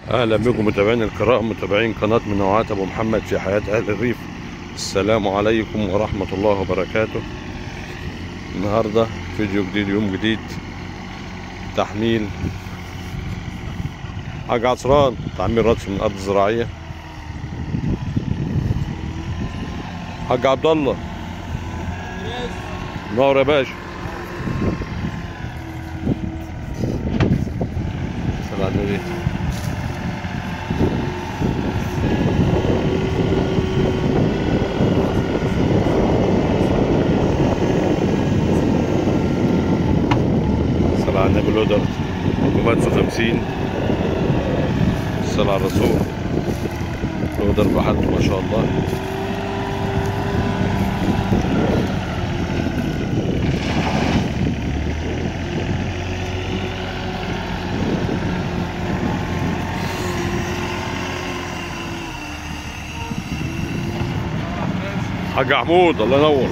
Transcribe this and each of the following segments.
اهلا بكم متابعينا الكرام متابعين قناه منوعات ابو محمد في حياه اهل الريف السلام عليكم ورحمه الله وبركاته النهارده فيديو جديد يوم جديد تحميل حاج عصران تحميل ردش من الارض الزراعيه حاج عبد الله نور يا باشا صلى على النبي صلى على النبي الودر رقمات في خمسين صلى على الرسول الودر بحالته ما شاء الله حاج محمود الله ينور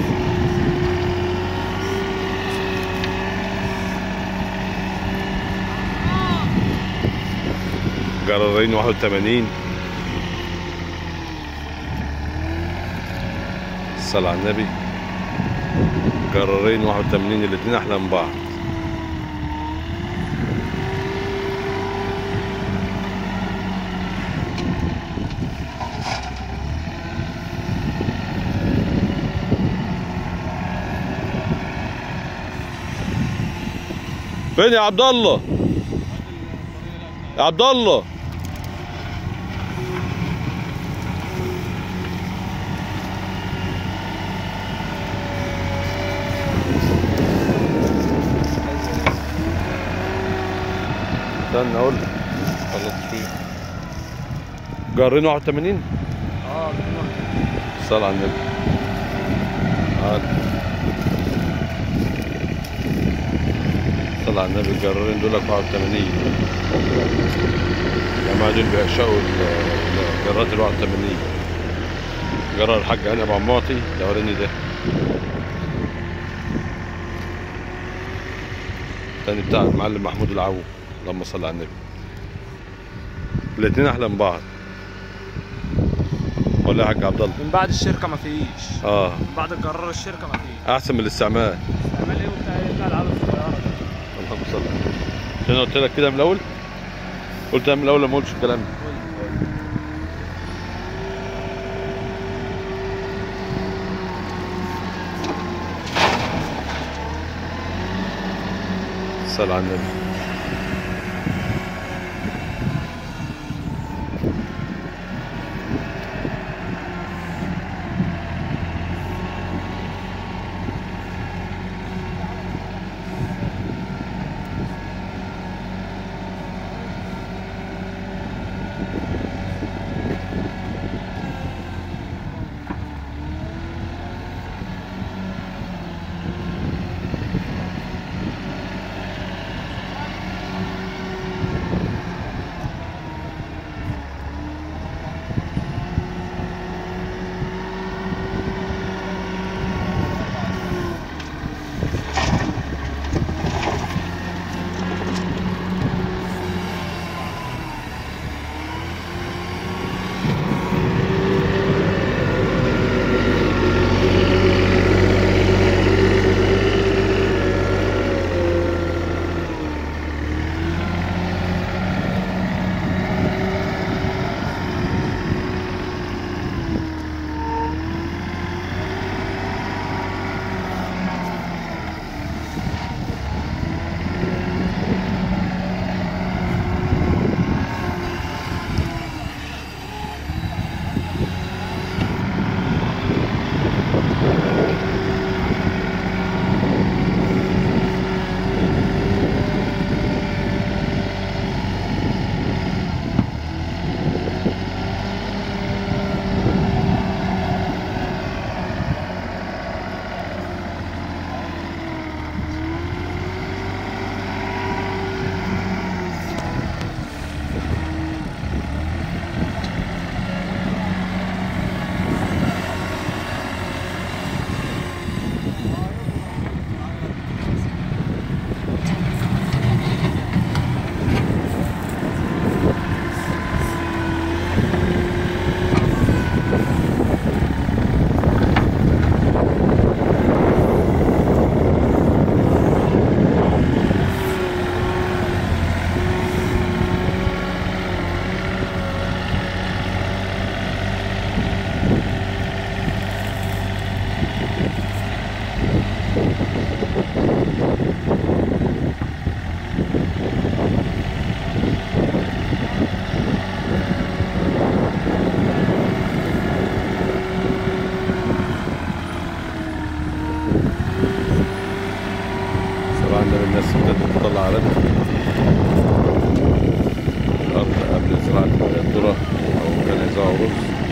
جرارين 81 الصلاة على النبي جرارين 81 الاتنين احلى من بعض فين يا عبد الله يا عبد الله استنى اقول لك خلصت فيه جارين 81 اه صل على النبي تعال صل على النبي الجرارين دول 81 الجماعة دول بيعشقوا ال- الجرات ال 81 جرار الحاج هاني ابو عماطي الاولاني ده التاني بتاع المعلم محمود العو اللهم صل على النبي الاتنين احلى من بعض ولا يا حاج عبد الله من بعد الشركه مفيش اه من بعد قرار الشركه مفيش احسن من الاستعمال عمل ايه وبتاع ايه بتاع العدد الصغيره ده اللهم صل على النبي. عشان قلت لك كده من الاول قلت من الاول ما قلتش الكلام ده صل على النبي الناس ابتدت تطلع على الأرض قبل زراعة الذرة أو كان يزرعوا رز